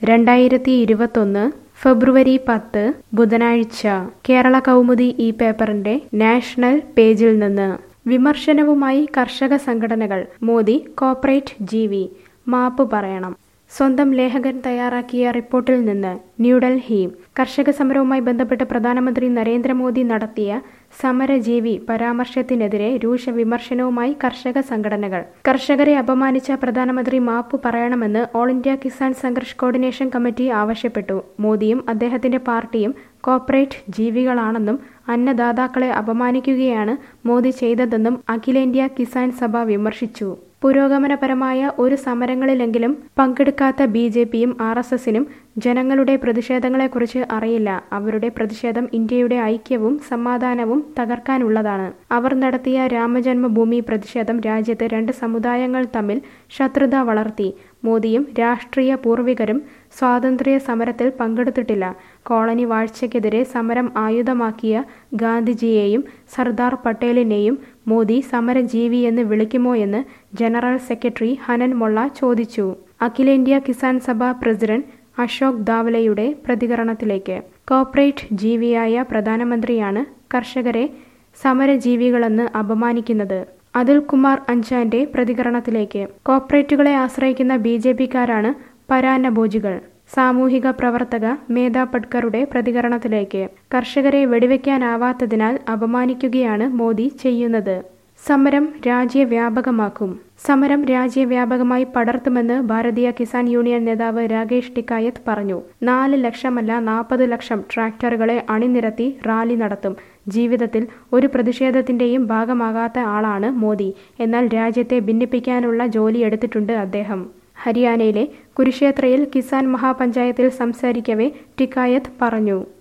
രണ്ടായിരത്തി ഇരുപത്തൊന്ന് ഫെബ്രുവരി പത്ത് ബുധനാഴ്ച കേരള കൗമുദി ഈ പേപ്പറിന്റെ നാഷണൽ പേജിൽ നിന്ന് വിമർശനവുമായി കർഷക സംഘടനകൾ മോദി കോർപ്പറേറ്റ് ജീവി മാപ്പ് പറയണം സ്വന്തം ലേഖകൻ തയ്യാറാക്കിയ റിപ്പോർട്ടിൽ നിന്ന് ന്യൂഡൽഹി കർഷക സമരവുമായി ബന്ധപ്പെട്ട് പ്രധാനമന്ത്രി നരേന്ദ്രമോദി നടത്തിയ സമരജീവി പരാമർശത്തിനെതിരെ രൂക്ഷ വിമർശനവുമായി കർഷക സംഘടനകൾ കർഷകരെ അപമാനിച്ച പ്രധാനമന്ത്രി മാപ്പ് പറയണമെന്ന് all India Kisan Sangharsh coordination committee ആവശ്യപ്പെട്ടു മോദിയും അദ്ദേഹത്തിന്റെ പാർട്ടിയും കോർപ്പറേറ്റ് ജീവികളാണെന്നും അന്നദാതാക്കളെ അപമാനിക്കുകയാണ് മോദി ചെയ്തതെന്നും അഖിലേന്ത്യാ കിസാൻ സഭ വിമർശിച്ചു പുരോഗമനപരമായ ഒരു സമരങ്ങളിലെങ്കിലും പങ്കെടുക്കാത്ത ബി ജെ പിയും ആർ എസ് എസിനും ജനങ്ങളുടെ പ്രതിഷേധങ്ങളെക്കുറിച്ച് അറിയില്ല അവരുടെ പ്രതിഷേധം ഇന്ത്യയുടെ ഐക്യവും സമാധാനവും തകർക്കാനുള്ളതാണ് അവർ നടത്തിയ രാമജന്മഭൂമി പ്രതിഷേധം രാജ്യത്ത് രണ്ട് സമുദായങ്ങൾ തമ്മിൽ ശത്രുത വളർത്തി മോദിയും രാഷ്ട്രീയ പൂർവികരും സ്വാതന്ത്ര്യ സമരത്തിൽ പങ്കെടുത്തിട്ടില്ല കോളനി വാഴ്ചയ്ക്കെതിരെ സമരം ആയുധമാക്കിയ ഗാന്ധിജിയെയും സർദാർ പട്ടേലിനെയും മോദി സമരജീവിയെന്ന് വിളിക്കുമോ എന്ന് ജനറൽ സെക്രട്ടറി ഹനൻ മൊള്ള ചോദിച്ചു അഖിലേന്ത്യാ കിസാൻ സഭ പ്രസിഡന്റ് അശോക് ദാവലയുടെ പ്രതികരണത്തിലേക്ക് കോർപ്പറേറ്റ് ജീവിയായ പ്രധാനമന്ത്രിയാണ് കർഷകരെ സമരജീവികളെന്ന് അപമാനിക്കുന്നത് അതുൽ കുമാർ അഞ്ചാന്റെ പ്രതികരണത്തിലേക്ക് കോർപ്പറേറ്റുകളെ ആശ്രയിക്കുന്ന ബി ജെ പിക്കാരാണ് പരാന്നഭോജികൾ സാമൂഹിക പ്രവർത്തക മേധ പട്കറുടെ പ്രതികരണത്തിലേക്ക് കർഷകരെ വെടിവെക്കാനാവാത്തതിനാൽ അപമാനിക്കുകയാണ് മോദി ചെയ്യുന്നത് സമരം രാജ്യവ്യാപകമാക്കും സമരം രാജ്യവ്യാപകമായി പടർത്തുമെന്ന് ഭാരതീയ കിസാൻ യൂണിയൻ നേതാവ് രാകേഷ് ടിക്കായത്ത് പറഞ്ഞു നാല് ലക്ഷമല്ല നാൽപ്പത് ലക്ഷം ട്രാക്ടറുകളെ അണിനിരത്തി റാലി നടത്തും ജീവിതത്തിൽ ഒരു പ്രതിഷേധത്തിന്റെയും ഭാഗമാകാത്ത ആളാണ് മോദി എന്നാൽ രാജ്യത്തെ ഭിന്നിപ്പിക്കാനുള്ള ജോലി എടുത്തിട്ടുണ്ട് അദ്ദേഹം ഹരിയാനയിലെ കുരുക്ഷേത്രയിൽ കിസാൻ മഹാപഞ്ചായത്തിൽ സംസാരിക്കവേ ടിക്കായത്ത് പറഞ്ഞു